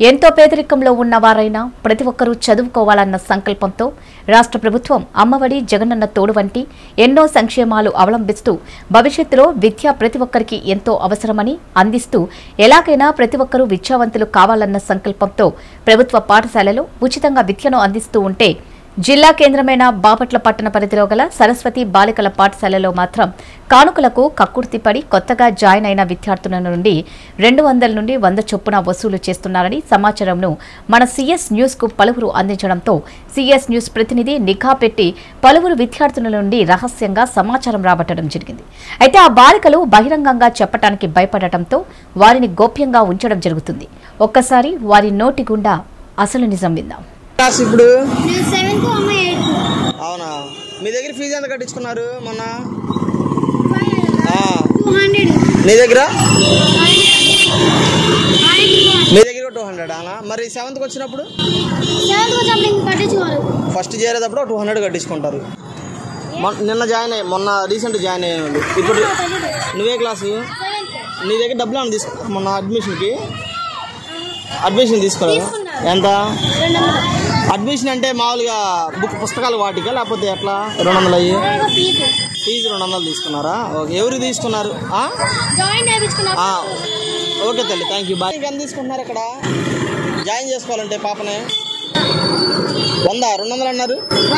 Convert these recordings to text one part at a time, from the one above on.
ఎంతో పేదరికంలో ఉన్నవారైనా ప్రతి ఒక్కరూ చదువుకోవాలన్న సంకల్పంతో రాష్ట్ర ప్రభుత్వం అమ్మఒడి జగనన్న తోడు వంటి ఎన్నో సంక్షేమాలు అవలంబిస్తూ భవిష్యత్తులో విద్య ప్రతి ఒక్కరికి ఎంతో అవసరమని అందిస్తూ ఎలాగైనా ప్రతి ఒక్కరూ విద్యావంతులు కావాలన్న సంకల్పంతో ప్రభుత్వ పాఠశాలలో ఉచితంగా విద్యను అందిస్తూ ఉంటే జిల్లా కేంద్రమైన బాపట్ల పట్టణ పరిధిలో గల సరస్వతి బాలికల పాఠశాలలో మాత్రం కానుకలకు కక్కుర్తిపడి కొత్తగా జాయిన్ అయిన విద్యార్థుల నుండి రెండు వందల నుండి వంద చొప్పున వసూలు చేస్తున్నారని సమాచారంను మన సీఎస్ న్యూస్ కు పలువురు అందించడంతో సీఎస్ న్యూస్ ప్రతినిధి నిఘా పెట్టి పలువురు విద్యార్థుల నుండి రహస్యంగా సమాచారం రాబట్టడం జరిగింది అయితే ఆ బాలికలు బహిరంగంగా చెప్పడానికి భయపడటంతో వారిని గోప్యంగా ఉంచడం జరుగుతుంది ఒక్కసారి వారి నోటి గుండా అసలు నిజం విందాం క్లాస్ ఇప్పుడు నేను సెవెంత్ అమ్మ ఎయిత్ అవునా మీ దగ్గర ఫీజు ఎంత కట్టించుకున్నారు మొన్న ఆ, టూ హండ్రెడ్ నీ దగ్గర మీ దగ్గర టూ హండ్రెడ్ అనా మరి సెవెంత్కి వచ్చినప్పుడు సెవెంత్ వచ్చినప్పుడు ఇంక కట్టించుకోవాలి ఫస్ట్ చేరేటప్పుడు టూ హండ్రెడ్ కట్టించుకుంటారు మొన్న నిన్న జాయిన్ అయ్యి మొన్న రీసెంట్ జాయిన్ అయ్యాను వాళ్ళు. ఇప్పుడు నువ్వే క్లాసు నీ దగ్గర డబ్బులు ఏమైనా తీసుకు మొన్న అడ్మిషన్కి అడ్మిషన్ తీసుకోలేదు ఎంత రెండు వందలు అడ్మిషన్ అంటే మామూలుగా బుక్ పుస్తకాలు వాటికా లేకపోతే ఎట్లా రెండు వందలు అయ్యి ఫీజు ఫీజు రెండు వందలు తీసుకున్నారా ఓకే ఎవరు తీసుకున్నారు ఆ? జాయిన్ చేయించుకున్నా ఆ, ఓకే తల్లి థ్యాంక్ యూ బాయ్ ఎంత తీసుకుంటున్నారు ఇక్కడ జాయిన్ చేసుకోవాలంటే పాపనే వంద రెండు వందలు అన్నారు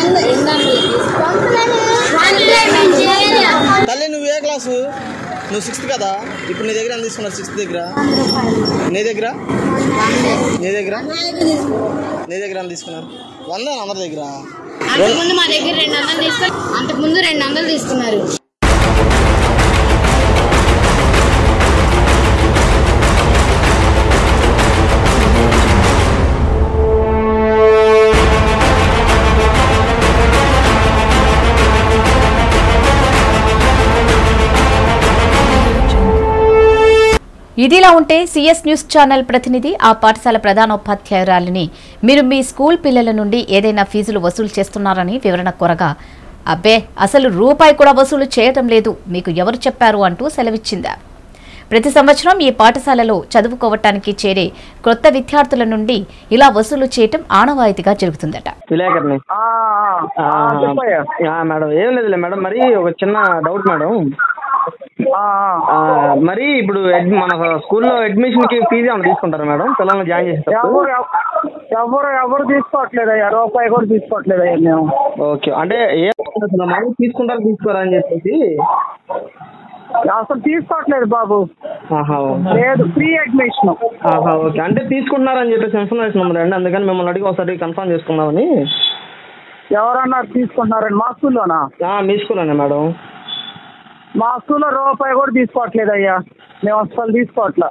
తల్లి నువ్వు ఏ క్లాసు నువ్వు సిక్స్త్ కదా ఇప్పుడు నీ దగ్గర ఎంత తీసుకున్నారు సిక్స్త్ దగ్గర నీ దగ్గర నీ దగ్గర నీ దగ్గర ఎంత తీసుకున్నారు వంద అందరి దగ్గర అంతకుముందు మా దగ్గర రెండు వందలు తీసుకుని అంతకుముందు రెండు వందలు తీసుకున్నారు ఇదిలా ఉంటే సీఎస్ న్యూస్ ఛానల్ ప్రతినిధి ఆ పాఠశాల ప్రధానోపాధ్యాయురాలిని మీరు మీ స్కూల్ పిల్లల నుండి ఏదైనా ఫీజులు వసూలు చేస్తున్నారని వివరణ కోరగా అబ్బే అసలు రూపాయి కూడా వసూలు చేయటం లేదు మీకు ఎవరు చెప్పారు అంటూ సెలవిచ్చిందా ప్రతి సంవత్సరం ఈ పాఠశాలలో చదువుకోవటానికి చేరే కొత్త విద్యార్థుల నుండి ఇలా వసూలు చేయటం ఆనవాయితీగా జరుగుతుందట విలేకర్ని ఆ, ఆ, ఆ, చెప్పయ్యా ఆ, మేడం ఏం లేదులే మేడం మరి ఒక చిన్న డౌట్ మేడం ఆ, ఆ. ఆ, మరి ఇప్పుడు అడ్- మన స్కూల్లో అడ్మిషన్ కి ఫీజు ఏమైనా తీసుకుంటారా మేడం పిల్లల్ని జాయిన్ చేసేటప్పుడు ఎవరు ఎవరు ఎవరు తీసుకోవట్లేదయ్యా రూపాయి కూడా తీసుకోవట్లేదయ్యా మేము ఓకే అంటే ఏ అసలు మామూలు తీసుకుంటారా తీసుకోరా అని చెప్పేసి అసలు తీసుకోవట్లేదు బాబు ఆహా లేదు ఫ్రీ అడ్మిషన్ ఆహా ఓకే అంటే తీసుకుంటున్నారని చెప్పేసి ఇన్ఫర్మేషన్ ఉంది అండి అందుకని మిమ్మల్ని అడిగి ఒకసారి కన్ఫర్మ్ చేసుకుందామని ఎవరన్నారు తీసుకుంటున్నారని మా స్కూల్లోనా ఆ, మీ స్కూల్లోనే మేడం మా స్కూల్లో రూపాయి కూడా తీసుకోవట్లేదయ్యా మేము అసలు తీసుకోవట్లే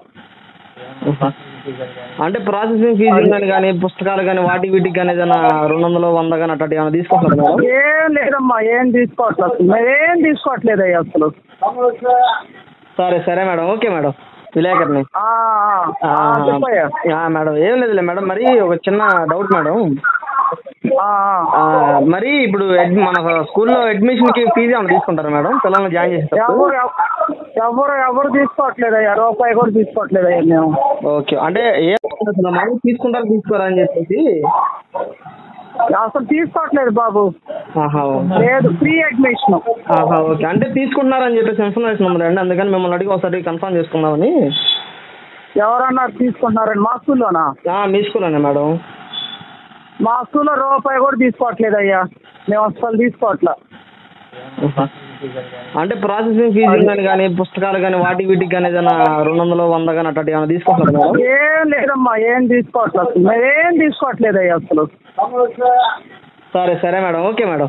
అంటే ప్రాసెసింగ్ ఫీజు కానీ కానీ పుస్తకాలు కానీ వాటి వీటికి కానీ ఏదైనా రెండు వందలు వంద కానీ అట్లా ఏమైనా తీసుకుంటున్నారు మేడం ఏం లేదమ్మా ఏం తీసుకోవట్లేదు అసలు మేమేం తీసుకోవట్లేదయ్యా అసలు సరే సరే మేడం ఓకే మేడం విలేకర్ని ఆ, ఆ, ఆ, ఆ, చెప్పయ్యా ఆ, మేడం ఏం లేదులే మేడం మరి ఒక చిన్న డౌట్ మేడం ఆ, ఆ, మరి ఇప్పుడు అడ్- మన స్కూల్లో అడ్మిషన్ కి ఫీజు ఏమైనా తీసుకుంటారా మేడం పిల్లల్ని జాయిన్ చేసేటప్పుడు ఎవరు ఎవరు ఎవరు తీసుకోవట్లేదయ్యా రూపాయి కూడా తీసుకోవట్లేదయ్యా మేము ఓకే అంటే ఏ అసలు మామూలు తీసుకుంటారా తీసుకోరా అని చెప్పేసి అసలు తీసుకోవట్లేదు బాబు ఆహా లేదు ఫ్రీ అడ్మిషన్ ఆహా ఓకే అంటే తీసుకుంటున్నారని చెప్పేసి ఇన్ఫర్మేషన్ ఉంది అండి అందుకని మిమ్మల్ని అడిగి ఒకసారి కన్ఫర్మ్ చేసుకుందామని ఎవరన్నారు తీసుకుంటున్నారని మా స్కూల్లోనా ఆ, మీ స్కూల్లోనే మేడం మా స్కూల్లో రూపాయి కూడా తీసుకోవట్లేదయ్యా మేము అసలు తీసుకోవట్లే అంటే ప్రాసెసింగ్ ఫీజు కానీ కానీ పుస్తకాలు కానీ వాటి వీటికి కానీ ఏదైనా రెండు వందలు వంద కానీ అట్లా ఏమైనా తీసుకుంటారా మేడం ఏం లేదమ్మా ఏం తీసుకోవట్లే అసలు మేమేం తీసుకోవట్లేదయ్యా అసలు సరే సరే మేడం ఓకే మేడం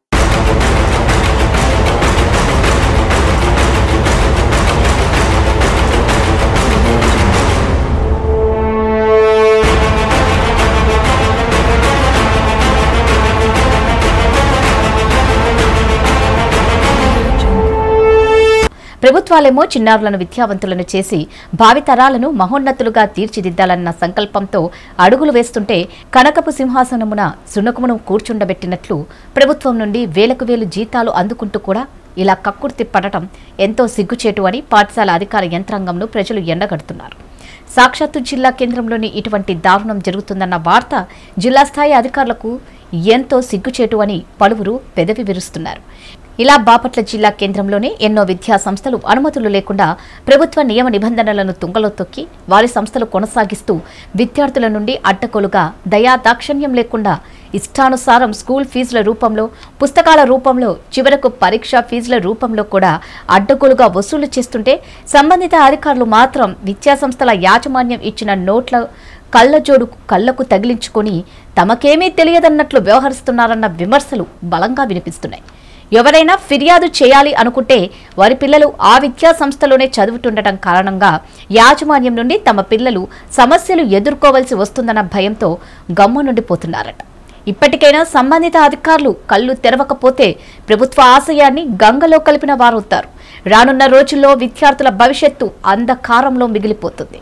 ప్రభుత్వాలేమో చిన్నారులను విద్యావంతులను చేసి భావితరాలను మహోన్నతులుగా తీర్చిదిద్దాలన్న సంకల్పంతో అడుగులు వేస్తుంటే కనకపు సింహాసనమున సునకమును కూర్చుండబెట్టినట్లు ప్రభుత్వం నుండి వేలకు వేలు జీతాలు అందుకుంటూ కూడా ఇలా కక్కుర్తి పడటం ఎంతో సిగ్గుచేటు అని పాఠశాల అధికార యంత్రాంగంను ప్రజలు ఎండగడుతున్నారు సాక్షాత్తు జిల్లా కేంద్రంలోని ఇటువంటి దారుణం జరుగుతుందన్న వార్త జిల్లా స్థాయి అధికారులకు ఎంతో సిగ్గుచేటు అని పలువురు పెదవి విరుస్తున్నారు ఇలా బాపట్ల జిల్లా కేంద్రంలోనే ఎన్నో విద్యా సంస్థలు అనుమతులు లేకుండా ప్రభుత్వ నియమ నిబంధనలను తుంగలో తొక్కి వారి సంస్థలు కొనసాగిస్తూ విద్యార్థుల నుండి అడ్డగోలుగా దయా దాక్షణ్యం లేకుండా ఇష్టానుసారం స్కూల్ ఫీజుల రూపంలో పుస్తకాల రూపంలో చివరకు పరీక్ష ఫీజుల రూపంలో కూడా అడ్డగోలుగా వసూలు చేస్తుంటే సంబంధిత అధికారులు మాత్రం విద్యాసంస్థల యాజమాన్యం ఇచ్చిన నోట్ల కళ్ళజోడు కళ్లకు తగిలించుకొని తమకేమీ తెలియదన్నట్లు వ్యవహరిస్తున్నారన్న విమర్శలు బలంగా వినిపిస్తున్నాయి ఎవరైనా ఫిర్యాదు చేయాలి అనుకుంటే వారి పిల్లలు ఆ విద్యా సంస్థలోనే చదువుతుండటం కారణంగా యాజమాన్యం నుండి తమ పిల్లలు సమస్యలు ఎదుర్కోవలసి వస్తుందన్న భయంతో గమ్మునుండిపోతున్నారట ఇప్పటికైనా సంబంధిత అధికారులు కళ్ళు తెరవకపోతే ప్రభుత్వ ఆశయాన్ని గంగలో కలిపిన వారవుతారు రానున్న రోజుల్లో విద్యార్థుల భవిష్యత్తు అంధకారంలో మిగిలిపోతుంది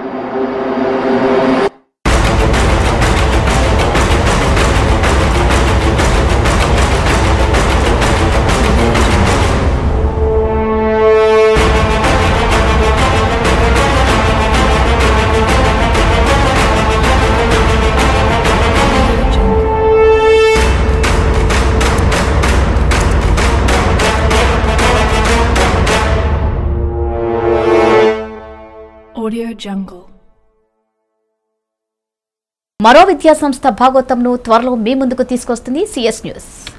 Audio Jungle. మరో విద్యా సంస్థ భాగోత్తంను త్వరలో మీ ముందుకు తీసుకొస్తుంది సిఎస్ న్యూస్